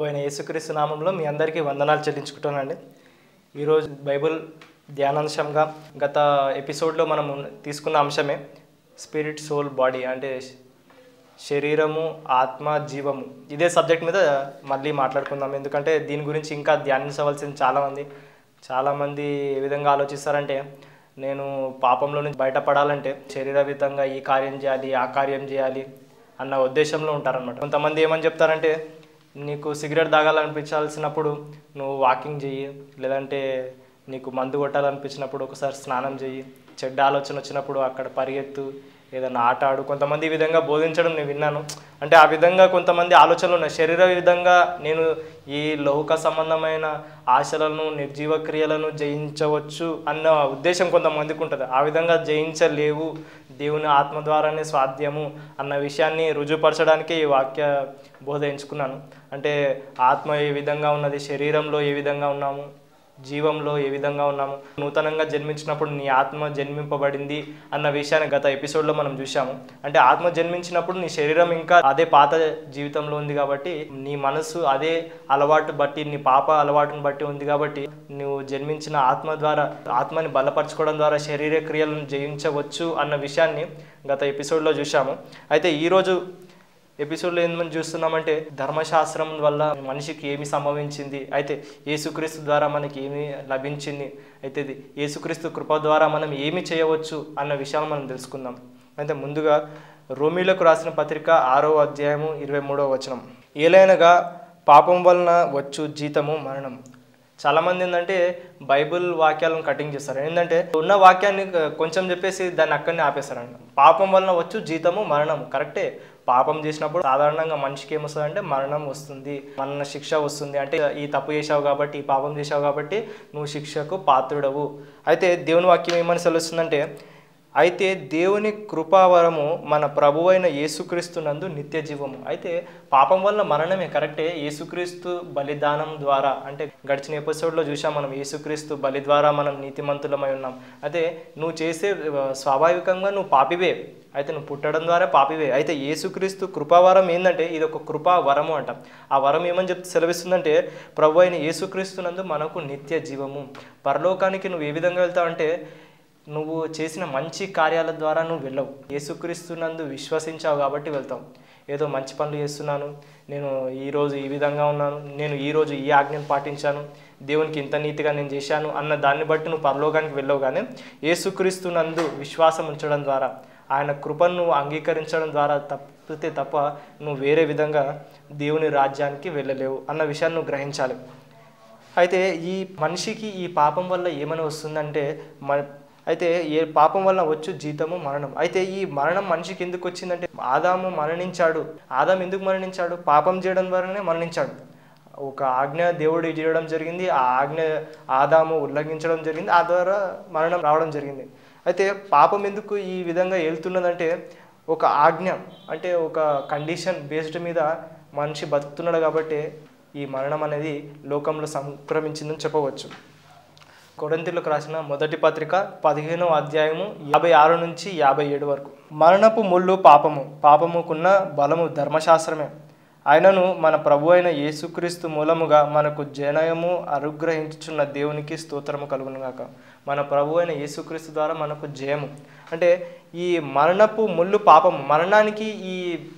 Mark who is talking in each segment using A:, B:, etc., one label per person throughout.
A: ప్రభు అయిన యేసుక్రీస్తు నామంలో మీ అందరికీ వందనాలు చెల్లించుకుంటానండి ఈరోజు బైబిల్ ధ్యానాంశంగా గత ఎపిసోడ్లో మనం తీసుకున్న అంశమే స్పిరిట్ సోల్ బాడీ అంటే శరీరము ఆత్మ జీవము ఇదే సబ్జెక్ట్ మీద మళ్ళీ మాట్లాడుకుందాం ఎందుకంటే దీని గురించి ఇంకా ధ్యానించవలసింది చాలామంది చాలామంది ఏ విధంగా ఆలోచిస్తారంటే నేను పాపంలో నుంచి బయటపడాలంటే శరీరవిధంగా ఈ కార్యం చేయాలి ఆ కార్యం చేయాలి అన్న ఉద్దేశంలో ఉంటారనమాట కొంతమంది ఏమని చెప్తారంటే నీకు సిగరెట్ తాగాలనిపించాల్సినప్పుడు నువ్వు వాకింగ్ చెయ్యి లేదంటే నీకు మందు కొట్టాలనిపించినప్పుడు ఒకసారి స్నానం చెయ్యి చెడ్డ ఆలోచన వచ్చినప్పుడు అక్కడ పరిగెత్తు ఏదైనా ఆట ఆడు కొంతమంది ఈ విధంగా బోధించడం నేను విన్నాను అంటే ఆ విధంగా కొంతమంది ఆలోచనలు ఉన్నాయి శరీర విధంగా నేను ఈ లౌక సంబంధమైన ఆశలను నిర్జీవ క్రియలను జయించవచ్చు అన్న ఉద్దేశం కొంతమందికి ఉంటుంది ఆ విధంగా జయించలేవు దేవుని ఆత్మ ద్వారానే స్వాధ్యము అన్న విషయాన్ని రుజువుపరచడానికి ఈ వాక్య బోధ ఎంచుకున్నాను అంటే ఆత్మ ఏ విధంగా ఉన్నది శరీరంలో ఏ విధంగా ఉన్నాము జీవంలో ఏ విధంగా ఉన్నాము నూతనంగా జన్మించినప్పుడు నీ ఆత్మ జన్మింపబడింది అన్న విషయాన్ని గత ఎపిసోడ్లో మనం చూసాము అంటే ఆత్మ జన్మించినప్పుడు నీ శరీరం ఇంకా అదే పాత జీవితంలో ఉంది కాబట్టి నీ మనసు అదే అలవాటు బట్టి నీ పాప అలవాటును బట్టి ఉంది కాబట్టి నువ్వు జన్మించిన ఆత్మ ద్వారా ఆత్మని బలపరచుకోవడం ద్వారా శరీర క్రియలను జయించవచ్చు అన్న విషయాన్ని గత ఎపిసోడ్లో చూసాము అయితే ఈరోజు ఎపిసోడ్లో ఏమని చూస్తున్నామంటే ధర్మశాస్త్రం వల్ల మనిషికి ఏమి సంభవించింది అయితే యేసుక్రీస్తు ద్వారా మనకి ఏమి లభించింది అయితే ఇది యేసుక్రీస్తు కృప ద్వారా మనం ఏమి చేయవచ్చు అన్న విషయాలు మనం తెలుసుకుందాం అయితే ముందుగా రోమిలకు రాసిన పత్రిక ఆరో అధ్యాయము ఇరవై మూడవ వచనం ఏలైనగా పాపం వలన వచ్చు జీతము మరణం చాలామంది ఏంటంటే బైబిల్ వాక్యాలను కటింగ్ చేస్తారు ఏంటంటే ఉన్న వాక్యాన్ని కొంచెం చెప్పేసి దాన్ని అక్కడనే ఆపేస్తారంట పాపం వలన వచ్చు జీతము మరణం కరెక్టే పాపం చేసినప్పుడు సాధారణంగా మనిషికి ఏమొస్తుంది అంటే మరణం వస్తుంది మరణ శిక్ష వస్తుంది అంటే ఈ తప్పు చేసావు కాబట్టి ఈ పాపం చేసావు కాబట్టి నువ్వు శిక్షకు పాత్రుడవు అయితే దేవుని వాక్యం ఏమని సెలవుస్తుందంటే అయితే దేవుని కృపావరము మన ప్రభు అయిన యేసుక్రీస్తునందు నిత్య జీవము అయితే పాపం వల్ల మరణమే కరెక్టే యేసుక్రీస్తు బలిదానం ద్వారా అంటే గడిచిన ఎపిసోడ్లో చూసాం మనం యేసుక్రీస్తు బలి ద్వారా మనం నీతిమంతులమై ఉన్నాం అయితే నువ్వు చేసే ఆ, స్వాభావికంగా నువ్వు పాపివే అయితే నువ్వు పుట్టడం ద్వారా పాపివే అయితే యేసుక్రీస్తు కృపావరం ఏంటంటే ఇది ఒక కృపా వరము అంట ఆ వరం ఏమని చెప్తే సెలవిస్తుందంటే ప్రభు అయిన యేసుక్రీస్తునందు మనకు నిత్య జీవము పరలోకానికి నువ్వు ఏ విధంగా వెళ్తావంటే నువ్వు చేసిన మంచి కార్యాల ద్వారా నువ్వు వెళ్ళవు యేసుక్రీస్తునందు విశ్వసించావు కాబట్టి వెళ్తావు ఏదో మంచి పనులు చేస్తున్నాను నేను ఈరోజు ఈ విధంగా ఉన్నాను నేను ఈరోజు ఈ ఆజ్ఞను పాటించాను దేవునికి ఇంత నీతిగా నేను చేశాను అన్న దాన్ని బట్టి నువ్వు పరలోకానికి వెళ్ళవు కానీ యేసుక్రీస్తునందు విశ్వాసం ఉంచడం ద్వారా ఆయన కృపను నువ్వు అంగీకరించడం ద్వారా తప్పితే తప్ప నువ్వు వేరే విధంగా దేవుని రాజ్యానికి వెళ్ళలేవు అన్న విషయాన్ని నువ్వు గ్రహించాలి అయితే ఈ మనిషికి ఈ పాపం వల్ల ఏమని వస్తుందంటే మన అయితే ఏ పాపం వల్ల వచ్చు జీతము మరణం అయితే ఈ మరణం మనిషికి ఎందుకు వచ్చిందంటే ఆదాము మరణించాడు ఆదాం ఎందుకు మరణించాడు పాపం చేయడం ద్వారానే మరణించాడు ఒక ఆజ్ఞ దేవుడు చేయడం జరిగింది ఆ ఆజ్ఞ ఆదాము ఉల్లంఘించడం జరిగింది ఆ ద్వారా మరణం రావడం జరిగింది అయితే పాపం ఎందుకు ఈ విధంగా వెళ్తున్నదంటే ఒక ఆజ్ఞ అంటే ఒక కండిషన్ బేస్డ్ మీద మనిషి బతుకుతున్నాడు కాబట్టి ఈ మరణం అనేది లోకంలో సంక్రమించిందని చెప్పవచ్చు కొరంతిలకు రాసిన మొదటి పత్రిక పదిహేనో అధ్యాయము యాభై ఆరు నుంచి యాభై ఏడు వరకు మరణపు ముళ్ళు పాపము పాపముకున్న బలము ధర్మశాస్త్రమే ఆయనను మన ప్రభు అయిన యేసుక్రీస్తు మూలముగా మనకు జనయము అనుగ్రహించుచున్న దేవునికి స్తోత్రము కలుగునుగాక మన ప్రభు అయిన యేసుక్రీస్తు ద్వారా మనకు జయము అంటే ఈ మరణపు ముళ్ళు పాపము మరణానికి ఈ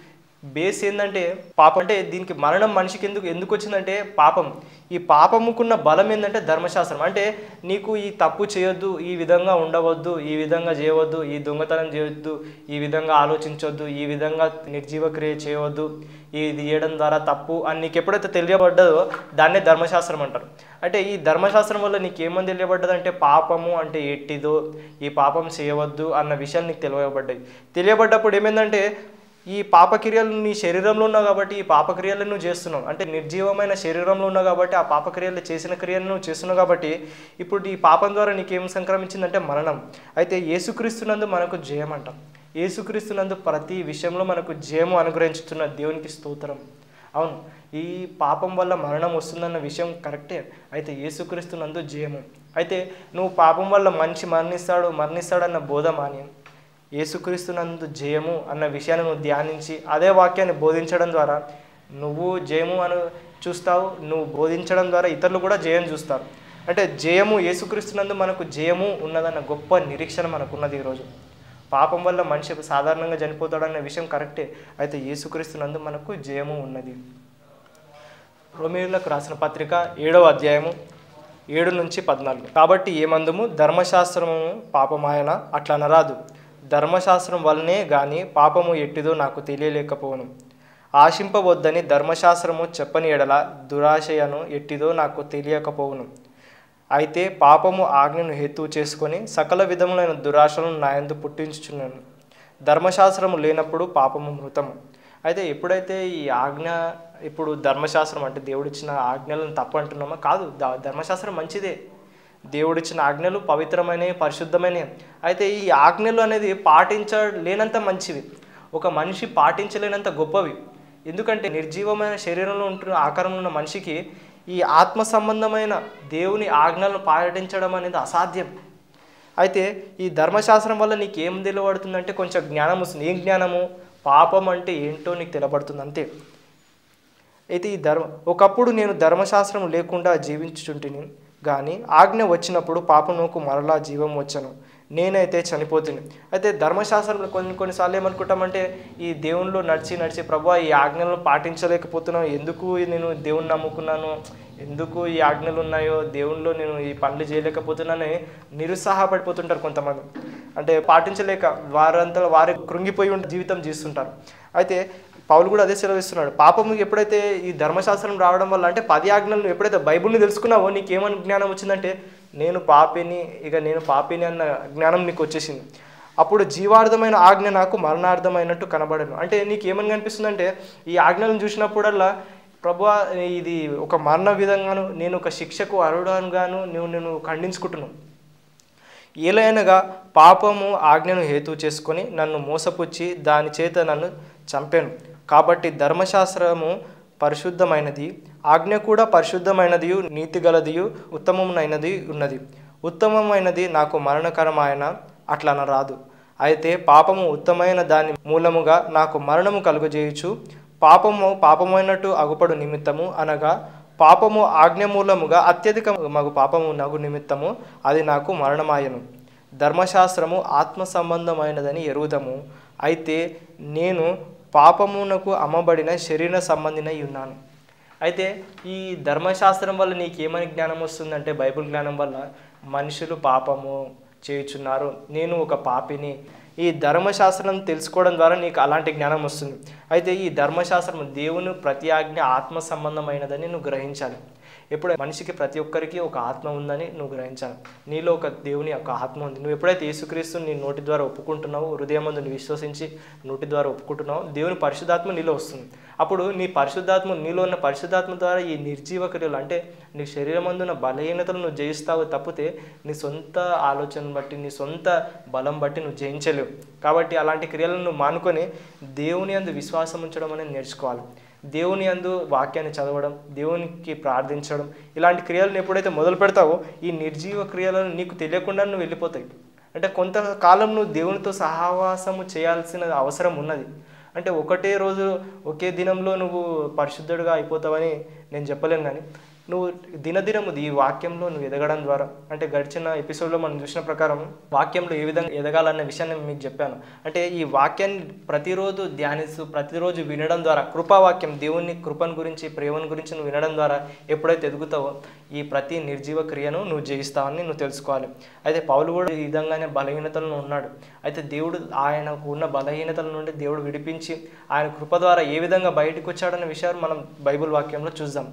A: బేస్ ఏంటంటే పాపం అంటే దీనికి మరణం మనిషికి ఎందుకు ఎందుకు వచ్చిందంటే పాపం ఈ పాపముకున్న బలం ఏంటంటే ధర్మశాస్త్రం అంటే నీకు ఈ తప్పు చేయొద్దు ఈ విధంగా ఉండవద్దు ఈ విధంగా చేయవద్దు ఈ దొంగతనం చేయొద్దు ఈ విధంగా ఆలోచించవద్దు ఈ విధంగా నిర్జీవ క్రియ చేయవద్దు ఇది చేయడం ద్వారా తప్పు అని నీకు ఎప్పుడైతే తెలియబడ్డదో దాన్నే ధర్మశాస్త్రం అంటారు అంటే ఈ ధర్మశాస్త్రం వల్ల నీకు ఏమని తెలియబడ్డదంటే పాపము అంటే ఎట్టిదో ఈ పాపం చేయవద్దు అన్న విషయాలు నీకు తెలియబడ్డాయి తెలియబడ్డప్పుడు ఏమైందంటే ఈ పాపక్రియలు నీ శరీరంలో ఉన్నావు కాబట్టి ఈ పాపక్రియలను నువ్వు చేస్తున్నావు అంటే నిర్జీవమైన శరీరంలో ఉన్నావు కాబట్టి ఆ పాపక్రియలు చేసిన క్రియలను నువ్వు చేస్తున్నావు కాబట్టి ఇప్పుడు ఈ పాపం ద్వారా నీకేం సంక్రమించిందంటే మరణం అయితే యేసుక్రీస్తునందు మనకు జయం అంటాం యేసుక్రీస్తునందు ప్రతి విషయంలో మనకు జయము అనుగ్రహించుతున్న దేవునికి స్తోత్రం అవును ఈ పాపం వల్ల మరణం వస్తుందన్న విషయం కరెక్టే అయితే యేసుక్రీస్తునందు జయము అయితే నువ్వు పాపం వల్ల మనిషి మరణిస్తాడు మరణిస్తాడన్న బోధ మాన్యం యేసుక్రీస్తునందు జయము అన్న విషయాన్ని నువ్వు ధ్యానించి అదే వాక్యాన్ని బోధించడం ద్వారా నువ్వు జయము అను చూస్తావు నువ్వు బోధించడం ద్వారా ఇతరులు కూడా జయం చూస్తారు అంటే జయము యేసుక్రీస్తునందు మనకు జయము ఉన్నదన్న గొప్ప నిరీక్షణ మనకున్నది ఈరోజు పాపం వల్ల మనిషి సాధారణంగా చనిపోతాడన్న విషయం కరెక్టే అయితే యేసుక్రీస్తునందు మనకు జయము ఉన్నది రోమిలకు రాసిన పత్రిక ఏడవ అధ్యాయము ఏడు నుంచి పద్నాలుగు కాబట్టి ఏమందుము ధర్మశాస్త్రము పాపమాయన అట్లా అనరాదు ధర్మశాస్త్రం వల్లనే గాని పాపము ఎట్టిదో నాకు తెలియలేకపోవును ఆశింపవద్దని ధర్మశాస్త్రము చెప్పని ఎడల దురాశయను ఎట్టిదో నాకు తెలియకపోవును అయితే పాపము ఆజ్ఞను హేతువు చేసుకొని సకల విధములైన దురాశలను నాయందు పుట్టించుచున్నాను ధర్మశాస్త్రము లేనప్పుడు పాపము మృతము అయితే ఎప్పుడైతే ఈ ఆజ్ఞ ఇప్పుడు ధర్మశాస్త్రం అంటే దేవుడిచ్చిన ఆజ్ఞలను తప్పు అంటున్నామో కాదు ద- ధర్మశాస్త్రం మంచిదే దేవుడిచ్చిన ఆజ్ఞలు పవిత్రమైనవి పరిశుద్ధమైనవి అయితే ఈ ఆజ్ఞలు అనేది పాటించలేనంత మంచివి ఒక మనిషి పాటించలేనంత గొప్పవి ఎందుకంటే నిర్జీవమైన శరీరంలో ఉంటున్న ఆకారంలో ఉన్న మనిషికి ఈ ఆత్మ సంబంధమైన దేవుని ఆజ్ఞలను పాటించడం అనేది అసాధ్యం అయితే ఈ ధర్మశాస్త్రం వల్ల నీకు ఏం తెలియబడుతుందంటే కొంచెం జ్ఞానం వస్తుంది ఏం జ్ఞానము పాపం అంటే ఏంటో నీకు తెలబడుతుంది అంతే అయితే ఈ ధర్మ ఒకప్పుడు నేను ధర్మశాస్త్రం లేకుండా జీవించుచుంటిని కానీ ఆజ్ఞ వచ్చినప్పుడు పాపమునకు మరలా జీవం వచ్చను నేనైతే చనిపోతుంది అయితే ధర్మశాస్త్రంలో కొన్ని కొన్నిసార్లు ఏమనుకుంటామంటే ఈ దేవునిలో నడిచి నడిచి ప్రభు ఈ ఆజ్ఞలను పాటించలేకపోతున్నాను ఎందుకు నేను దేవుని నమ్ముకున్నాను ఎందుకు ఈ ఆజ్ఞలు ఉన్నాయో దేవునిలో నేను ఈ పనులు చేయలేకపోతున్నానని నిరుత్సాహపడిపోతుంటారు కొంతమంది అంటే పాటించలేక వారంతా వారి కృంగిపోయి ఉండి జీవితం జీస్తుంటారు అయితే పౌలు కూడా అదే సెలవిస్తున్నాడు పాపము ఎప్పుడైతే ఈ ధర్మశాస్త్రం రావడం వల్ల అంటే పది ఆజ్ఞలను ఎప్పుడైతే బైబిల్ని తెలుసుకున్నావో నీకేమని జ్ఞానం వచ్చిందంటే నేను పాపిని ఇక నేను పాపిని అన్న జ్ఞానం నీకు వచ్చేసింది అప్పుడు జీవార్థమైన ఆజ్ఞ నాకు మరణార్థమైనట్టు కనబడను అంటే నీకు ఏమని కనిపిస్తుందంటే ఈ ఆజ్ఞలను చూసినప్పుడల్లా ప్రభు ఇది ఒక మరణ విధంగాను నేను ఒక శిక్షకు అర్హుడుగాను నువ్వు నేను ఖండించుకుంటున్నాను ఏలైనగా పాపము ఆజ్ఞను హేతు చేసుకొని నన్ను మోసపుచ్చి దాని చేత నన్ను చంపాను కాబట్టి ధర్మశాస్త్రము పరిశుద్ధమైనది ఆజ్ఞ కూడా పరిశుద్ధమైనది నీతిగలదియు ఉత్తమమైనది ఉన్నది ఉత్తమమైనది నాకు మరణకరమైన అట్లా అనరాదు అయితే పాపము ఉత్తమైన దాని మూలముగా నాకు మరణము కలుగజేయుచు పాపము పాపమైనట్టు అగుపడు నిమిత్తము అనగా పాపము ఆజ్ఞ మూలముగా అత్యధిక మగు పాపము నగు నిమిత్తము అది నాకు మరణమాయను ధర్మశాస్త్రము ఆత్మ సంబంధమైనదని ఎరుగుదము అయితే నేను పాపమునకు అమ్మబడిన శరీర సంబంధినై ఉన్నాను అయితే ఈ ధర్మశాస్త్రం వల్ల నీకు ఏమని జ్ఞానం వస్తుందంటే బైబిల్ జ్ఞానం వల్ల మనుషులు పాపము చేయుచున్నారు నేను ఒక పాపిని ఈ ధర్మశాస్త్రం తెలుసుకోవడం ద్వారా నీకు అలాంటి జ్ఞానం వస్తుంది అయితే ఈ ధర్మశాస్త్రం దేవుని ప్రతి ఆజ్ఞ ఆత్మ సంబంధమైనదని నువ్వు గ్రహించాలి ఎప్పుడు మనిషికి ప్రతి ఒక్కరికి ఒక ఆత్మ ఉందని నువ్వు గ్రహించాలి నీలో ఒక దేవుని ఒక ఆత్మ ఉంది నువ్వు ఎప్పుడైతే యేసుక్రీస్తు నీ నోటి ద్వారా ఒప్పుకుంటున్నావు హృదయమందు నువ్వు విశ్వసించి నోటి ద్వారా ఒప్పుకుంటున్నావు దేవుని పరిశుద్ధాత్మ నీలో వస్తుంది అప్పుడు నీ పరిశుద్ధాత్మ నీలో ఉన్న పరిశుద్ధాత్మ ద్వారా ఈ నిర్జీవ క్రియలు అంటే నీ శరీరమందున్న బలహీనతలు నువ్వు జయిస్తావు తప్పితే నీ సొంత ఆలోచన బట్టి నీ సొంత బలం బట్టి నువ్వు జయించలేవు కాబట్టి అలాంటి క్రియలను నువ్వు మానుకొని దేవుని అందు విశ్వాసం ఉంచడం అనేది నేర్చుకోవాలి దేవుని అందు వాక్యాన్ని చదవడం దేవునికి ప్రార్థించడం ఇలాంటి క్రియలను ఎప్పుడైతే మొదలు పెడతావో ఈ నిర్జీవ క్రియలను నీకు తెలియకుండా నువ్వు వెళ్ళిపోతాయి అంటే కొంతకాలం నువ్వు దేవునితో సహవాసము చేయాల్సిన అవసరం ఉన్నది అంటే ఒకటే రోజు ఒకే దినంలో నువ్వు పరిశుద్ధుడిగా అయిపోతావని నేను చెప్పలేను కానీ నువ్వు దినదినము ఈ వాక్యంలో నువ్వు ఎదగడం ద్వారా అంటే గడిచిన ఎపిసోడ్లో మనం చూసిన ప్రకారం వాక్యంలో ఏ విధంగా ఎదగాలన్న విషయాన్ని మీకు చెప్పాను అంటే ఈ వాక్యాన్ని ప్రతిరోజు ధ్యానిస్తూ ప్రతిరోజు వినడం ద్వారా కృపావాక్యం దేవుని కృపను గురించి ప్రేమను గురించి నువ్వు వినడం ద్వారా ఎప్పుడైతే ఎదుగుతావో ఈ ప్రతి నిర్జీవ క్రియను నువ్వు జయిస్తావని నువ్వు తెలుసుకోవాలి అయితే పౌలు కూడా ఈ విధంగానే బలహీనతలను ఉన్నాడు అయితే దేవుడు ఆయనకు ఉన్న బలహీనతల నుండి దేవుడు విడిపించి ఆయన కృప ద్వారా ఏ విధంగా బయటకు వచ్చాడనే విషయాలు మనం బైబిల్ వాక్యంలో చూద్దాం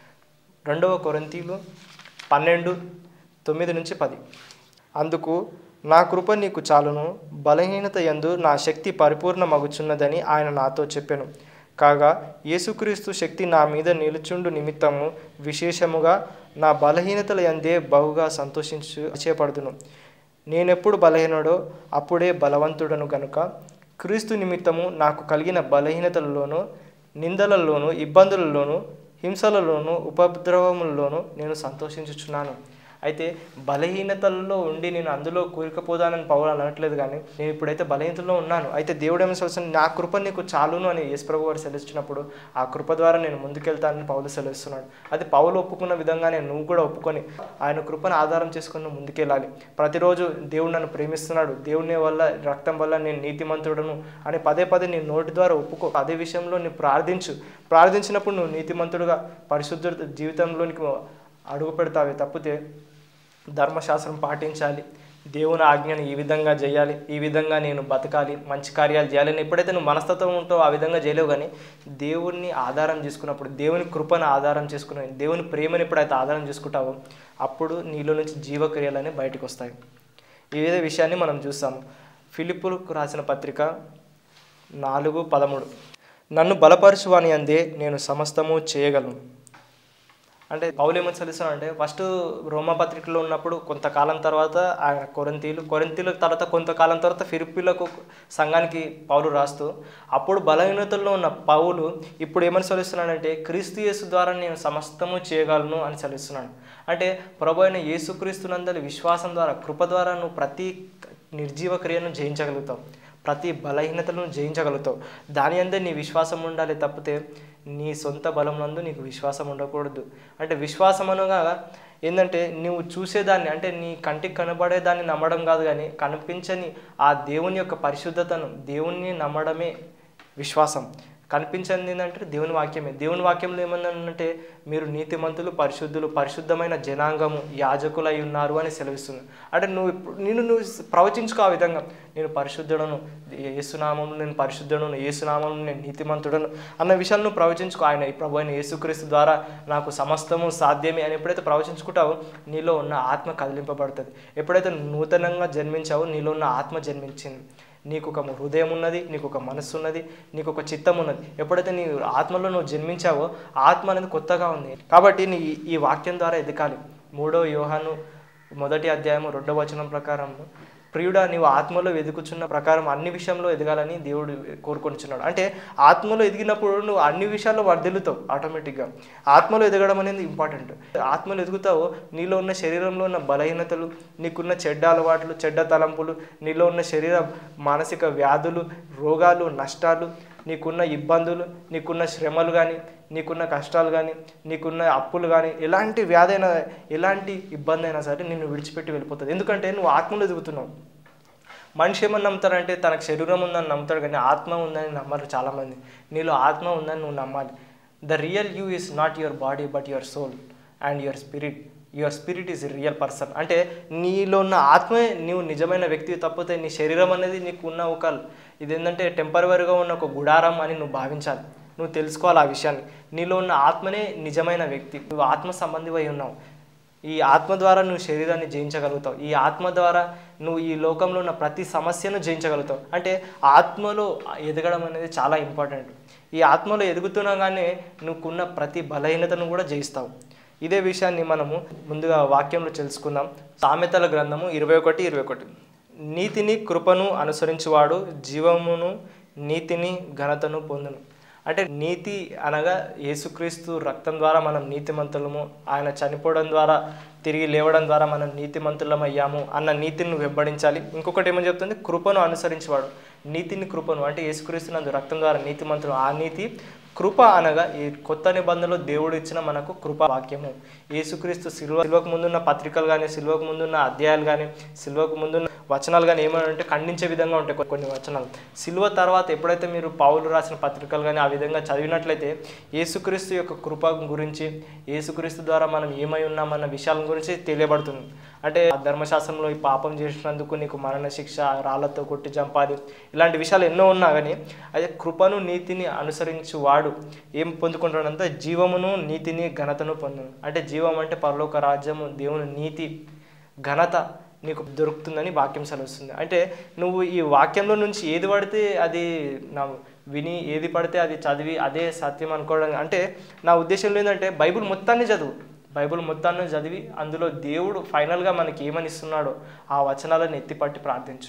A: రెండవ కొరింతీలు పన్నెండు తొమ్మిది నుంచి పది అందుకు నా కృప నీకు చాలును బలహీనత యందు నా శక్తి పరిపూర్ణమగుచున్నదని ఆయన నాతో చెప్పాను కాగా యేసుక్రీస్తు శక్తి నా మీద నిలుచుండు నిమిత్తము విశేషముగా నా బలహీనతల యందే బహుగా సంతోషించు చేపడుదును నేనెప్పుడు బలహీనుడో అప్పుడే బలవంతుడను గనుక క్రీస్తు నిమిత్తము నాకు కలిగిన బలహీనతలలోనూ నిందలలోనూ ఇబ్బందులలోనూ హింసలలోనూ ఉపద్రవములలోనూ నేను సంతోషించుచున్నాను అయితే బలహీనతల్లో ఉండి నేను అందులో కూరుకుపోదానని పౌలు అనట్లేదు కానీ నేను ఇప్పుడైతే బలహీనతలో ఉన్నాను అయితే దేవుడు ఏమో సెలవుస్తుంది నా కృప నీకు చాలును అని యేసుప్రభు వారు సెలవిచ్చినప్పుడు ఆ కృప ద్వారా నేను ముందుకెళ్తానని పౌలు సెలవిస్తున్నాడు అది పౌలు ఒప్పుకున్న విధంగానే నువ్వు కూడా ఒప్పుకొని ఆయన కృపను ఆధారం చేసుకుని నువ్వు ముందుకెళ్ళాలి ప్రతిరోజు దేవుడు నన్ను ప్రేమిస్తున్నాడు దేవుని వల్ల రక్తం వల్ల నేను నీతిమంతుడను అని పదే పదే నీ నోటి ద్వారా ఒప్పుకో అదే విషయంలో నువ్వు ప్రార్థించు ప్రార్థించినప్పుడు నువ్వు నీతిమంతుడుగా పరిశుద్ధ జీవితంలోనికి అడుగు పెడతావే తప్పితే ధర్మశాస్త్రం పాటించాలి దేవుని ఆజ్ఞను ఈ విధంగా చేయాలి ఈ విధంగా నేను బతకాలి మంచి కార్యాలు చేయాలి అని ఎప్పుడైతే నువ్వు మనస్తత్వం ఉంటావో ఆ విధంగా చేయలేవు కానీ దేవుణ్ణి ఆధారం చేసుకున్నప్పుడు దేవుని కృపను ఆధారం చేసుకుని దేవుని ప్రేమను ఎప్పుడైతే ఆధారం చేసుకుంటావో అప్పుడు నీలో నుంచి జీవక్రియలన్నీ బయటకు వస్తాయి ఇదే విషయాన్ని మనం చూస్తాము ఫిలిప్పులకు రాసిన పత్రిక నాలుగు పదమూడు నన్ను బలపరచువాని అందే నేను సమస్తము చేయగలను అంటే పౌలు ఏమని అంటే ఫస్ట్ రోమా పత్రికలో ఉన్నప్పుడు కొంతకాలం తర్వాత ఆయన కొరంతీలు కొరంతీల తర్వాత కొంతకాలం తర్వాత ఫిలిప్పీలకు సంఘానికి పౌలు రాస్తూ అప్పుడు బలహీనతల్లో ఉన్న పౌలు ఇప్పుడు ఏమని సెలవిస్తున్నాడంటే క్రీస్తు యేసు ద్వారా నేను సమస్తము చేయగలను అని సెలవిస్తున్నాడు అంటే ప్రభు అయిన యేసుక్రీస్తునందరి విశ్వాసం ద్వారా కృప ద్వారా నువ్వు ప్రతి నిర్జీవ క్రియను జయించగలుగుతావు ప్రతి బలహీనతలను జయించగలుగుతావు దాని అందే నీ విశ్వాసం ఉండాలి తప్పితే నీ సొంత బలం నందు నీకు విశ్వాసం ఉండకూడదు అంటే విశ్వాసం అనగా ఏంటంటే నువ్వు చూసేదాన్ని అంటే నీ కంటికి కనబడేదాన్ని నమ్మడం కాదు కానీ కనిపించని ఆ దేవుని యొక్క పరిశుద్ధతను దేవుణ్ణి నమ్మడమే విశ్వాసం కనిపించింది ఏంటంటే దేవుని వాక్యమే దేవుని వాక్యంలో ఏమన్నానంటే మీరు నీతిమంతులు పరిశుద్ధులు పరిశుద్ధమైన జనాంగము యాజకులై ఉన్నారు అని సెలవిస్తుంది అంటే నువ్వు ఇప్పుడు నేను నువ్వు ప్రవచించుకో ఆ విధంగా నేను పరిశుద్ధుడను ఏసునామం నేను పరిశుద్ధుడను ఏసునామం నేను నీతిమంతుడను అన్న విషయాలు నువ్వు ప్రవచించుకో ఆయన ఈ ప్రభు అయిన యేసుక్రీస్తు ద్వారా నాకు సమస్తము సాధ్యమే అని ఎప్పుడైతే ప్రవచించుకుంటావో నీలో ఉన్న ఆత్మ కదిలింపబడుతుంది ఎప్పుడైతే నూతనంగా జన్మించావో నీలో ఉన్న ఆత్మ జన్మించింది నీకు ఒక హృదయం ఉన్నది నీకు ఒక మనస్సు ఉన్నది నీకు ఒక చిత్తం ఉన్నది ఎప్పుడైతే నీ ఆత్మలో నువ్వు జన్మించావో ఆత్మ అనేది కొత్తగా ఉంది కాబట్టి నీ ఈ వాక్యం ద్వారా ఎదగాలి మూడో యోహాను మొదటి అధ్యాయము రెండవ వచనం ప్రకారం ప్రియుడా నీవు ఆత్మలో ఎదుగుచున్న ప్రకారం అన్ని విషయంలో ఎదగాలని దేవుడు కోరుకొనిచున్నాడు అంటే ఆత్మలో ఎదిగినప్పుడు నువ్వు అన్ని విషయాల్లో వర్ధిల్లుతావు ఆటోమేటిక్గా ఆత్మలో ఎదగడం అనేది ఇంపార్టెంట్ ఆత్మలో ఎదుగుతావు నీలో ఉన్న శరీరంలో ఉన్న బలహీనతలు నీకున్న చెడ్డ అలవాట్లు చెడ్డ తలంపులు నీలో ఉన్న శరీర మానసిక వ్యాధులు రోగాలు నష్టాలు నీకున్న ఇబ్బందులు నీకున్న శ్రమలు కానీ నీకున్న కష్టాలు కానీ నీకున్న అప్పులు కానీ ఎలాంటి వ్యాధి అయినా ఎలాంటి ఇబ్బంది అయినా సరే నిన్ను విడిచిపెట్టి వెళ్ళిపోతుంది ఎందుకంటే నువ్వు ఆత్మలో ఎదుగుతున్నావు మనిషి ఏమని నమ్ముతారంటే తనకు శరీరం ఉందని నమ్ముతాడు కానీ ఆత్మ ఉందని నమ్మరు చాలామంది నీలో ఆత్మ ఉందని నువ్వు నమ్మాలి the real you is not your body but your soul and your spirit your spirit is real person అంటే నీలో ఉన్న ఆత్మే నీవు నిజమైన వ్యక్తి తప్పితే నీ శరీరం అనేది నీకు ఉన్న ఒక ఇది ఏంటంటే టెంపరవరీగా ఉన్న ఒక గుడారం అని నువ్వు భావించాలి నువ్వు తెలుసుకోవాలి ఆ విషయాన్ని నీలో ఉన్న ఆత్మనే నిజమైన వ్యక్తి నువ్వు ఆత్మ సంబంధివై ఉన్నావు ఈ ఆత్మ ద్వారా నువ్వు శరీరాన్ని జయించగలుగుతావు ఈ ఆత్మ ద్వారా నువ్వు ఈ లోకంలో ఉన్న ప్రతి సమస్యను జయించగలుగుతావు అంటే ఆత్మలో ఎదగడం అనేది చాలా ఇంపార్టెంట్ ఈ ఆత్మలో ఎదుగుతున్నాగానే నువ్వుకున్న ప్రతి బలహీనతను కూడా జయిస్తావు ఇదే విషయాన్ని మనము ముందుగా వాక్యంలో తెలుసుకుందాం సామెతల గ్రంథము ఇరవై ఒకటి ఇరవై ఒకటి నీతిని కృపను అనుసరించువాడు జీవమును నీతిని ఘనతను పొందును అంటే నీతి అనగా యేసుక్రీస్తు రక్తం ద్వారా మనం నీతిమంతులము ఆయన చనిపోవడం ద్వారా తిరిగి లేవడం ద్వారా మనం నీతిమంతులం అయ్యాము అన్న నీతిని నువ్వు వెంబడించాలి ఇంకొకటి ఏమని చెప్తుంది కృపను అనుసరించేవాడు నీతిని కృపను అంటే యేసుక్రీస్తు నందు రక్తం ద్వారా నీతిమంతులు ఆ నీతి కృప అనగా ఈ కొత్త నిబంధనలో దేవుడు ఇచ్చిన మనకు కృప వాక్యము యేసుక్రీస్తు సిల్వ సిల్వకు ముందున్న పత్రికలు కానీ సిల్వకు ముందున్న అధ్యాయాలు కానీ సిల్వకు ముందున్న వచనాలు కానీ ఏమైనా ఉంటే ఖండించే విధంగా ఉంటాయి కొ- కొన్ని వచనాలు సిల్వ తర్వాత ఎప్పుడైతే మీరు పావులు రాసిన పత్రికలు కానీ ఆ విధంగా చదివినట్లయితే యేసుక్రీస్తు యొక్క కృప గురించి యేసుక్రీస్తు ద్వారా మనం ఏమై ఉన్నామన్న విషయాల గురించి తెలియబడుతుంది అంటే ఆ ధర్మశాస్త్రంలో ఈ పాపం చేసినందుకు నీకు మరణ శిక్ష రాళ్లతో కొట్టి చంపాలి ఇలాంటి విషయాలు ఎన్నో ఉన్నా కానీ అదే కృపను నీతిని అనుసరించు వాడు ఏం పొందుకుంటాడంటే జీవమును నీతిని ఘనతను పొందును అంటే జీవం అంటే పరలోక రాజ్యము దేవుని నీతి ఘనత నీకు దొరుకుతుందని వాక్యం సెలవుస్తుంది అంటే నువ్వు ఈ వాక్యంలో నుంచి ఏది పడితే అది నా విని ఏది పడితే అది చదివి అదే సత్యం అనుకోవడం అంటే నా ఉద్దేశంలో ఏంటంటే బైబిల్ మొత్తాన్ని చదువు బైబిల్ మొత్తాన్ని చదివి అందులో దేవుడు ఫైనల్గా మనకి ఏమని ఇస్తున్నాడో ఆ వచనాలను ఎత్తిపట్టి ప్రార్థించు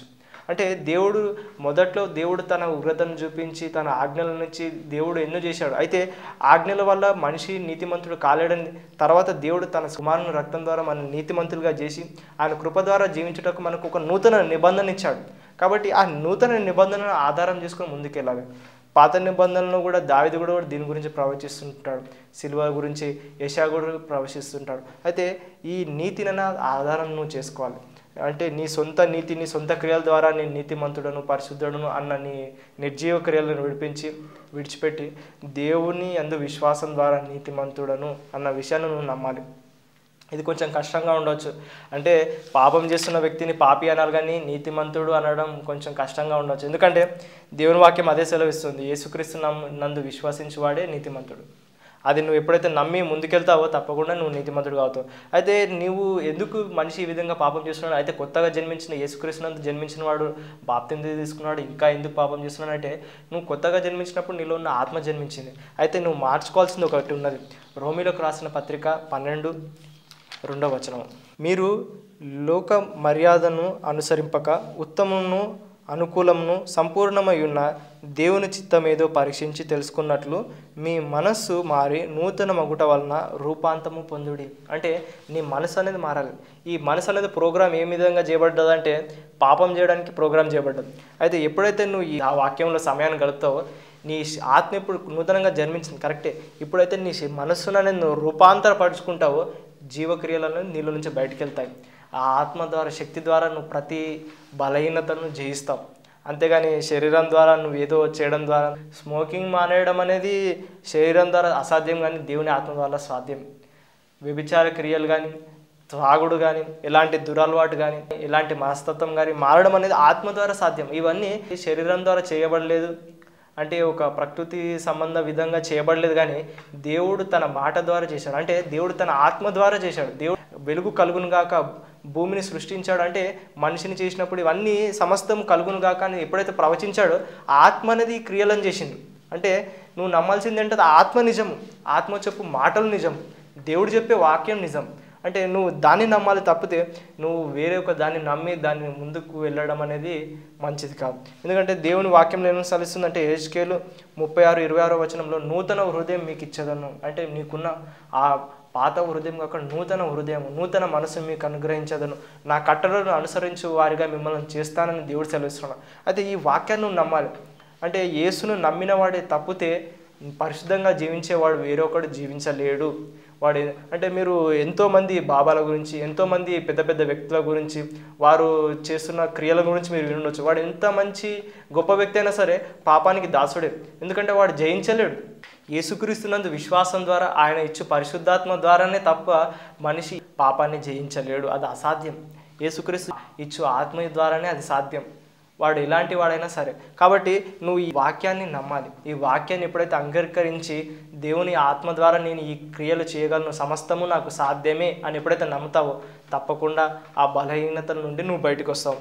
A: అంటే దేవుడు మొదట్లో దేవుడు తన ఉగ్రతను చూపించి తన ఆజ్ఞల నుంచి దేవుడు ఎన్నో చేశాడు అయితే ఆజ్ఞల వల్ల మనిషి నీతిమంతుడు కాలేడని తర్వాత దేవుడు తన కుమారుని రక్తం ద్వారా మన నీతిమంతులుగా చేసి ఆయన కృప ద్వారా జీవించుటకు మనకు ఒక నూతన నిబంధన ఇచ్చాడు కాబట్టి ఆ నూతన నిబంధనను ఆధారం చేసుకొని ముందుకెళ్ళాలి పాత నిబంధనలో కూడా దావిది కూడా దీని గురించి ప్రవచిస్తుంటాడు సిల్వ గురించి యశా కూడా ప్రవచిస్తుంటాడు అయితే ఈ నీతిని ఆధారం నువ్వు చేసుకోవాలి అంటే నీ సొంత నీతి నీ సొంత క్రియల ద్వారా నేను నీతిమంతుడను పరిశుద్ధుడను అన్న నీ నిర్జీవ క్రియలను విడిపించి విడిచిపెట్టి దేవుని అందు విశ్వాసం ద్వారా నీతిమంతుడను అన్న విషయాన్ని నువ్వు నమ్మాలి ఇది కొంచెం కష్టంగా ఉండొచ్చు అంటే పాపం చేస్తున్న వ్యక్తిని పాపి అనాలి కానీ నీతిమంతుడు అనడం కొంచెం కష్టంగా ఉండొచ్చు ఎందుకంటే దేవుని వాక్యం అదే సెలవిస్తుంది యేసుక్రీస్తు నమ్ము నందు విశ్వసించువాడే నీతిమంతుడు అది నువ్వు ఎప్పుడైతే నమ్మి ముందుకెళ్తావో తప్పకుండా నువ్వు నీతిమంతుడు అవుతావు అయితే నువ్వు ఎందుకు మనిషి ఈ విధంగా పాపం చేస్తున్నాడు అయితే కొత్తగా జన్మించిన యేసుక్రీస్తునందు జన్మించిన వాడు బాప్తిం తీసుకున్నాడు ఇంకా ఎందుకు పాపం చేస్తున్నాడు అంటే నువ్వు కొత్తగా జన్మించినప్పుడు నీలో ఉన్న ఆత్మ జన్మించింది అయితే నువ్వు మార్చుకోవాల్సింది ఒకటి ఉన్నది రోమిలోకి రాసిన పత్రిక పన్నెండు రెండవ వచనం మీరు లోక మర్యాదను అనుసరింపక ఉత్తమమును అనుకూలమును సంపూర్ణమై ఉన్న దేవుని చిత్తమేదో పరీక్షించి తెలుసుకున్నట్లు మీ మనస్సు మారి నూతన మగుట వలన రూపాంతము పొందుడి అంటే నీ మనసు అనేది మారాలి ఈ మనసు అనేది ప్రోగ్రామ్ ఏ విధంగా చేయబడ్డది అంటే పాపం చేయడానికి ప్రోగ్రామ్ చేయబడ్డది అయితే ఎప్పుడైతే నువ్వు ఈ ఆ వాక్యంలో సమయాన్ని గడుపుతావో నీ ఆత్మ ఇప్పుడు నూతనంగా జన్మించింది కరెక్టే ఇప్పుడైతే నీ మనస్సును అనేది నువ్వు రూపాంతరపరుచుకుంటావో జీవక్రియలను నీళ్ళ నుంచి బయటకు వెళ్తాయి ఆ ఆత్మ ద్వారా శక్తి ద్వారా నువ్వు ప్రతి బలహీనతను జయిస్తావు అంతేగాని శరీరం ద్వారా నువ్వు ఏదో చేయడం ద్వారా స్మోకింగ్ మానేయడం అనేది శరీరం ద్వారా అసాధ్యం కానీ దేవుని ఆత్మ ద్వారా సాధ్యం వ్యభిచార క్రియలు కానీ త్రాగుడు కానీ ఎలాంటి దురలవాటు కానీ ఎలాంటి మనస్తత్వం కానీ మారడం అనేది ఆత్మ ద్వారా సాధ్యం ఇవన్నీ శరీరం ద్వారా చేయబడలేదు అంటే ఒక ప్రకృతి సంబంధ విధంగా చేయబడలేదు కానీ దేవుడు తన మాట ద్వారా చేశాడు అంటే దేవుడు తన ఆత్మ ద్వారా చేశాడు దేవుడు వెలుగు కలుగును గాక భూమిని సృష్టించాడు అంటే మనిషిని చేసినప్పుడు ఇవన్నీ సమస్తం కలుగును గాక అని ఎప్పుడైతే ప్రవచించాడో ఆ ఆత్మ అనేది ఈ క్రియలను చేసింది అంటే నువ్వు నమ్మాల్సింది ఏంటంటే ఆత్మ నిజం ఆత్మ చెప్పు మాటలు నిజం దేవుడు చెప్పే వాక్యం నిజం అంటే నువ్వు దాన్ని నమ్మాలి తప్పితే నువ్వు వేరే ఒక దాన్ని నమ్మి దాన్ని ముందుకు వెళ్ళడం అనేది మంచిది కాదు ఎందుకంటే దేవుని వాక్యం నేను సలిస్తుందంటే ఏజ్కేలు ముప్పై ఆరు ఇరవై ఆరో వచనంలో నూతన హృదయం మీకు ఇచ్చేదను అంటే నీకున్న ఆ పాత హృదయం కాక నూతన హృదయం నూతన మనసు మీకు అనుగ్రహించదను నా కట్టడలను అనుసరించు వారిగా మిమ్మల్ని చేస్తానని దేవుడు సెలవిస్తున్నాడు అయితే ఈ వాక్యాన్ని నువ్వు నమ్మాలి అంటే యేసును నమ్మిన వాడే తప్పితే పరిశుద్ధంగా జీవించేవాడు వేరొకడు జీవించలేడు వాడు అంటే మీరు ఎంతోమంది బాబాల గురించి ఎంతోమంది పెద్ద పెద్ద వ్యక్తుల గురించి వారు చేస్తున్న క్రియల గురించి మీరు వినొచ్చు వాడు ఎంత మంచి గొప్ప వ్యక్తి అయినా సరే పాపానికి దాసుడే ఎందుకంటే వాడు జయించలేడు యేసుక్రీస్తునందు విశ్వాసం ద్వారా ఆయన ఇచ్చు పరిశుద్ధాత్మ ద్వారానే తప్ప మనిషి పాపాన్ని జయించలేడు అది అసాధ్యం యేసుక్రీస్తు ఇచ్చు ఆత్మ ద్వారానే అది సాధ్యం వాడు ఎలాంటి వాడైనా సరే కాబట్టి నువ్వు ఈ వాక్యాన్ని నమ్మాలి ఈ వాక్యాన్ని ఎప్పుడైతే అంగీకరించి దేవుని ఆత్మ ద్వారా నేను ఈ క్రియలు చేయగలను సమస్తము నాకు సాధ్యమే అని ఎప్పుడైతే నమ్ముతావో తప్పకుండా ఆ బలహీనతల నుండి నువ్వు బయటకు వస్తావు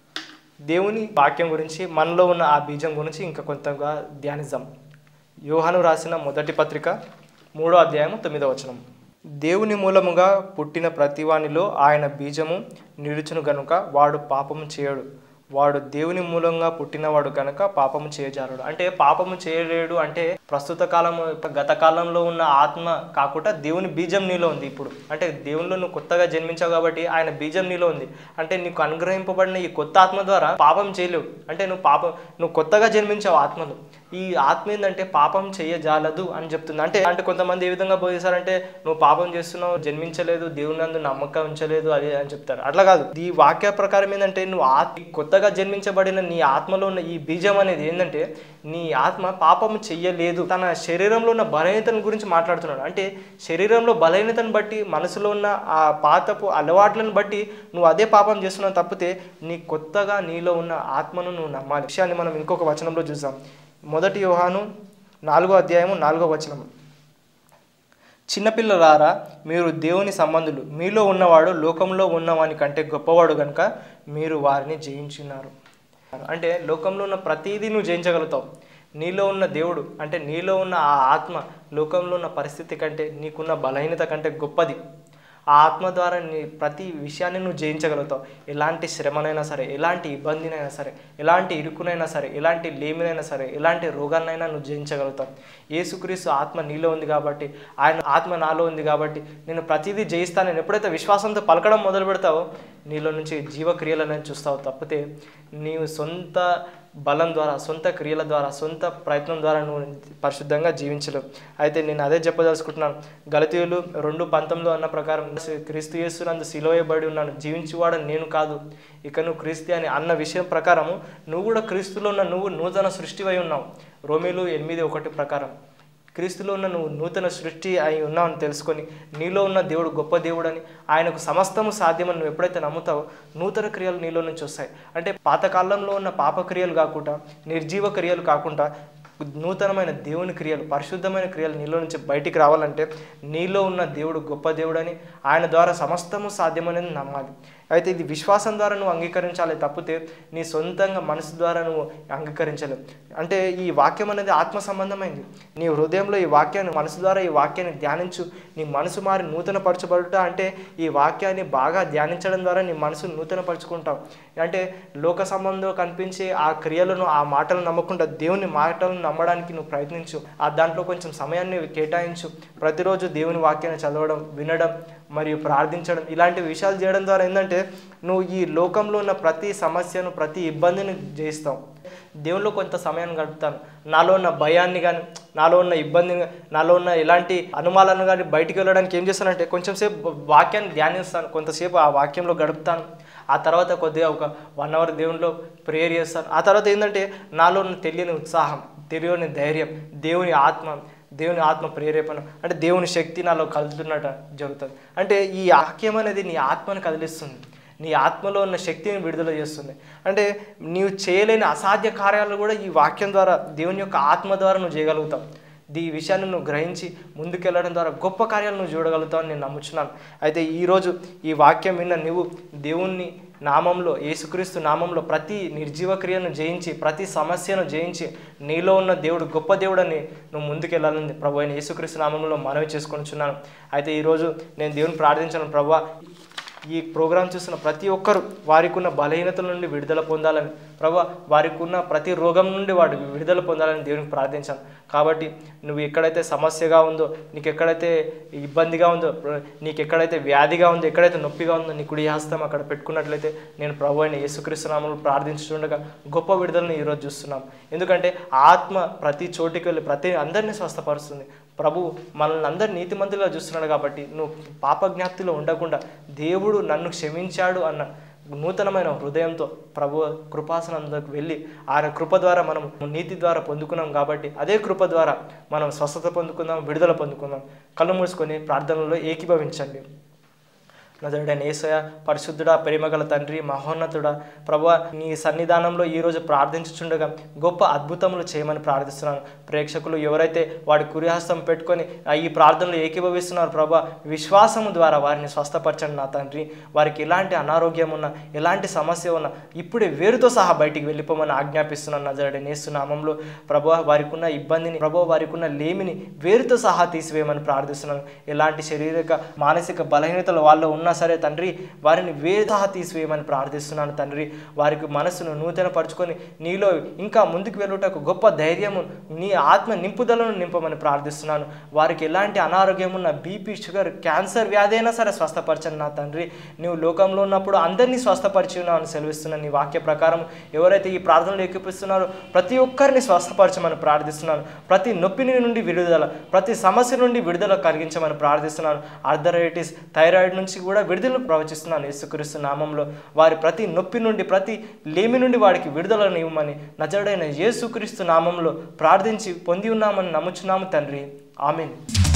A: దేవుని వాక్యం గురించి మనలో ఉన్న ఆ బీజం గురించి ఇంకా కొంతగా ధ్యానిద్దాం యోహాను రాసిన మొదటి పత్రిక మూడో అధ్యాయము తొమ్మిదో వచనం దేవుని మూలముగా పుట్టిన ప్రతివానిలో ఆయన బీజము నిలుచును గనుక వాడు పాపము చేయడు వాడు దేవుని మూలంగా పుట్టినవాడు కనుక పాపము చేయజాలడు అంటే పాపము చేయలేడు అంటే ప్రస్తుత కాలము గత కాలంలో ఉన్న ఆత్మ కాకుండా దేవుని బీజం నీలో ఉంది ఇప్పుడు అంటే దేవునిలో నువ్వు కొత్తగా జన్మించావు కాబట్టి ఆయన బీజం నీలో ఉంది అంటే నీకు అనుగ్రహింపబడిన ఈ కొత్త ఆత్మ ద్వారా పాపం చేయలేవు అంటే నువ్వు పాపం నువ్వు కొత్తగా జన్మించావు ఆత్మలో ఈ ఆత్మ ఏంటంటే పాపం చేయజాలదు అని చెప్తుంది అంటే అంటే కొంతమంది ఏ విధంగా బోధిస్తారంటే నువ్వు పాపం చేస్తున్నావు జన్మించలేదు దేవుని నందు నమ్మకం ఉంచలేదు అది అని చెప్తారు అట్లా కాదు ఈ వాక్య ప్రకారం ఏంటంటే నువ్వు ఆత్మ కొత్తగా జన్మించబడిన నీ ఆత్మలో ఉన్న ఈ బీజం అనేది ఏంటంటే నీ ఆత్మ పాపం చెయ్యలేదు తన శరీరంలో ఉన్న బలహీనతను గురించి మాట్లాడుతున్నాడు అంటే శరీరంలో బలహీనతను బట్టి మనసులో ఉన్న ఆ పాతపు అలవాట్లను బట్టి నువ్వు అదే పాపం చేస్తున్నావు తప్పితే నీ కొత్తగా నీలో ఉన్న ఆత్మను నువ్వు నమ్మాలి విషయాన్ని మనం ఇంకొక వచనంలో చూసాం మొదటి యోహాను నాలుగో అధ్యాయము నాలుగో వచనం చిన్నపిల్లలారా మీరు దేవుని సంబంధులు మీలో ఉన్నవాడు లోకంలో ఉన్నవాని కంటే గొప్పవాడు కనుక మీరు వారిని జయించున్నారు అంటే లోకంలో ఉన్న ప్రతిదీ నువ్వు జయించగలుగుతావు నీలో ఉన్న దేవుడు అంటే నీలో ఉన్న ఆ ఆత్మ లోకంలో ఉన్న పరిస్థితి కంటే నీకున్న బలహీనత కంటే గొప్పది ఆ ఆత్మ ద్వారా నీ ప్రతి విషయాన్ని నువ్వు జయించగలుగుతావు ఎలాంటి శ్రమనైనా సరే ఎలాంటి ఇబ్బందినైనా సరే ఎలాంటి ఇరుకునైనా సరే ఎలాంటి లేమినైనా సరే ఎలాంటి రోగాన్నైనా నువ్వు జయించగలుగుతావు యేసుక్రీస్తు ఆత్మ నీలో ఉంది కాబట్టి ఆయన ఆత్మ నాలో ఉంది కాబట్టి నేను ప్రతిదీ జయిస్తాను నేను ఎప్పుడైతే విశ్వాసంతో పలకడం మొదలు పెడతావో నీలో నుంచి జీవక్రియలను చూస్తావు తప్పితే నీవు సొంత బలం ద్వారా సొంత క్రియల ద్వారా సొంత ప్రయత్నం ద్వారా నువ్వు పరిశుద్ధంగా జీవించలేవు అయితే నేను అదే చెప్పదలుచుకుంటున్నాను గలతీయులు రెండు పంతొమ్మిదిలో అన్న ప్రకారం క్రీస్తు యేసునందు సిలోయబడి ఉన్నాను జీవించువాడు నేను కాదు ఇక నువ్వు క్రీస్తు అని అన్న విషయం ప్రకారము నువ్వు కూడా క్రీస్తులో ఉన్న నువ్వు నూతన సృష్టివై ఉన్నావు రోమిలు ఎనిమిది ఒకటి ప్రకారం క్రీస్తులో ఉన్న నువ్వు నూతన సృష్టి అయి ఉన్నావని తెలుసుకొని నీలో ఉన్న దేవుడు గొప్ప దేవుడని ఆయనకు సమస్తము సాధ్యమని నువ్వు ఎప్పుడైతే నమ్ముతావో నూతన క్రియలు నీలో నుంచి వస్తాయి అంటే పాతకాలంలో ఉన్న పాప క్రియలు కాకుండా నిర్జీవ క్రియలు కాకుండా నూతనమైన దేవుని క్రియలు పరిశుద్ధమైన క్రియలు నీలో నుంచి బయటికి రావాలంటే నీలో ఉన్న దేవుడు గొప్ప దేవుడని ఆయన ద్వారా సమస్తము సాధ్యమనేది నమ్మాలి అయితే ఇది విశ్వాసం ద్వారా నువ్వు అంగీకరించాలి తప్పితే నీ సొంతంగా మనసు ద్వారా నువ్వు అంగీకరించలేవు అంటే ఈ వాక్యం అనేది ఆత్మ సంబంధమైంది నీ హృదయంలో ఈ వాక్యాన్ని మనసు ద్వారా ఈ వాక్యాన్ని ధ్యానించు నీ మనసు మారి నూతన పరచబడుట అంటే ఈ వాక్యాన్ని బాగా ధ్యానించడం ద్వారా నీ మనసు నూతన పరుచుకుంటావు అంటే లోక సంబంధంలో కనిపించే ఆ క్రియలను ఆ మాటలను నమ్మకుండా దేవుని మాటలను నమ్మడానికి నువ్వు ప్రయత్నించు ఆ దాంట్లో కొంచెం సమయాన్ని కేటాయించు ప్రతిరోజు దేవుని వాక్యాన్ని చదవడం వినడం మరియు ప్రార్థించడం ఇలాంటి విషయాలు చేయడం ద్వారా ఏంటంటే నువ్వు ఈ లోకంలో ఉన్న ప్రతి సమస్యను ప్రతి ఇబ్బందిని జయిస్తావు దేవునిలో కొంత సమయాన్ని గడుపుతాను నాలో ఉన్న భయాన్ని కానీ నాలో ఉన్న ఇబ్బందిని నాలో ఉన్న ఎలాంటి అనుమానాలను కానీ బయటికి వెళ్ళడానికి ఏం చేస్తానంటే కొంచెం సేపు వాక్యాన్ని ధ్యానిస్తాను కొంతసేపు ఆ వాక్యంలో గడుపుతాను ఆ తర్వాత కొద్దిగా ఒక వన్ అవర్ దేవునిలో ప్రేయర్ చేస్తాను ఆ తర్వాత ఏంటంటే నాలో ఉన్న తెలియని ఉత్సాహం తెలియని ధైర్యం దేవుని ఆత్మ దేవుని ఆత్మ ప్రేరేపణ అంటే దేవుని శక్తి నాలో కలుగుతున్నట్టు జరుగుతుంది అంటే ఈ వాక్యం అనేది నీ ఆత్మను కదిలిస్తుంది నీ ఆత్మలో ఉన్న శక్తిని విడుదల చేస్తుంది అంటే నీవు చేయలేని అసాధ్య కార్యాలు కూడా ఈ వాక్యం ద్వారా దేవుని యొక్క ఆత్మ ద్వారా నువ్వు చేయగలుగుతావు ఈ విషయాన్ని నువ్వు గ్రహించి ముందుకెళ్ళడం ద్వారా గొప్ప కార్యాలు నువ్వు చూడగలుగుతావు అని నేను నమ్ముచున్నాను అయితే ఈరోజు ఈ వాక్యం విన్న నువ్వు దేవుణ్ణి నామంలో యేసుక్రీస్తు నామంలో ప్రతి నిర్జీవ క్రియను జయించి ప్రతి సమస్యను జయించి నీలో ఉన్న దేవుడు గొప్ప దేవుడని నువ్వు ముందుకెళ్ళాలని ప్రభు అయిన యేసుక్రీస్తు నామంలో మనవి చేసుకొనిచున్నాను అయితే ఈరోజు నేను దేవుని ప్రార్థించాను ప్రభు ఈ ప్రోగ్రాం చూస్తున్న ప్రతి ఒక్కరు వారికి ఉన్న బలహీనతల నుండి విడుదల పొందాలని ప్రభా వారికి ఉన్న ప్రతి రోగం నుండి వాడు విడుదల పొందాలని దేవునికి ప్రార్థించాను కాబట్టి నువ్వు ఎక్కడైతే సమస్యగా ఉందో నీకు ఎక్కడైతే ఇబ్బందిగా ఉందో ప్ర- నీకు ఎక్కడైతే వ్యాధిగా ఉందో ఎక్కడైతే నొప్పిగా ఉందో నీ కుడి హస్తం అక్కడ పెట్టుకున్నట్లయితే నేను ప్రభు అయిన యేసుక్రీస్తునామలు ప్రార్థించుండగా గొప్ప విడుదలను ఈరోజు చూస్తున్నాం ఎందుకంటే ఆత్మ ప్రతి చోటికి వెళ్ళి ప్రతి అందరినీ స్వస్థపరుస్తుంది ప్రభు మనల్ని అందరు నీతిమంతులుగా చూస్తున్నాడు కాబట్టి నువ్వు పాపజ్ఞాప్తిలో ఉండకుండా దేవుడు నన్ను క్షమించాడు అన్న నూతనమైన హృదయంతో ప్రభు కృపాసనందుకు వెళ్ళి ఆయన కృప ద్వారా మనం నీతి ద్వారా పొందుకున్నాం కాబట్టి అదే కృప ద్వారా మనం స్వస్థత పొందుకుందాం విడుదల పొందుకుందాం కళ్ళు మూసుకొని ప్రార్థనలో ఏకీభవించండి నదుడైన ఏసయ పరిశుద్ధుడా ప్రేమగల తండ్రి మహోన్నతుడా ప్రభా నీ సన్నిధానంలో ఈరోజు ప్రార్థించుచుండగా గొప్ప అద్భుతములు చేయమని ప్రార్థిస్తున్నాను ప్రేక్షకులు ఎవరైతే వాడి కురిహస్తం పెట్టుకొని ఆ ఈ ప్రార్థనలు ఏకీభవిస్తున్నారు ప్రభా విశ్వాసము ద్వారా వారిని స్వస్థపరచండి నా తండ్రి వారికి ఎలాంటి అనారోగ్యం ఉన్నా ఎలాంటి సమస్య ఉన్నా ఇప్పుడే వేరుతో సహా బయటికి వెళ్ళిపోమని ఆజ్ఞాపిస్తున్నాను నజరడైన నామంలో ప్రభా వారికి ఉన్న ఇబ్బందిని ప్రభా వారికి ఉన్న లేమిని వేరుతో సహా తీసివేయమని ప్రార్థిస్తున్నాను ఎలాంటి శారీరక మానసిక బలహీనతలు వాళ్ళు ఉన్నా సరే తండ్రి వారిని వేసహా తీసివేయమని ప్రార్థిస్తున్నాను తండ్రి వారికి మనసును నూతన పరుచుకొని నీలో ఇంకా ముందుకు వెళ్ళుటకు గొప్ప ధైర్యము నీ ఆత్మ నింపుదలను నింపమని ప్రార్థిస్తున్నాను వారికి ఎలాంటి అనారోగ్యం ఉన్న బీపీ షుగర్ క్యాన్సర్ వ్యాధి అయినా సరే స్వస్థపరచండి నా తండ్రి నువ్వు లోకంలో ఉన్నప్పుడు అందరినీ స్వస్థపరిచి ఉన్నావు అని సెలవిస్తున్నాను నీ వాక్య ప్రకారం ఎవరైతే ఈ ప్రార్థనలు ఎక్కిపిస్తున్నారో ప్రతి ఒక్కరిని స్వస్థపరచమని ప్రార్థిస్తున్నాను ప్రతి నొప్పిని నుండి విడుదల ప్రతి సమస్య నుండి విడుదల కలిగించమని ప్రార్థిస్తున్నాను ఆర్థరైటిస్ థైరాయిడ్ నుంచి కూడా విడుదల ప్రవచిస్తున్నాను యేసుక్రీస్తు నామంలో వారి ప్రతి నొప్పి నుండి ప్రతి లేమి నుండి వాడికి విడుదలను ఇవ్వమని నజరుడైన యేసుక్రీస్తు నామంలో ప్రార్థించి పొంది ఉన్నామని నమ్ముచున్నాము తండ్రి ఆమెన్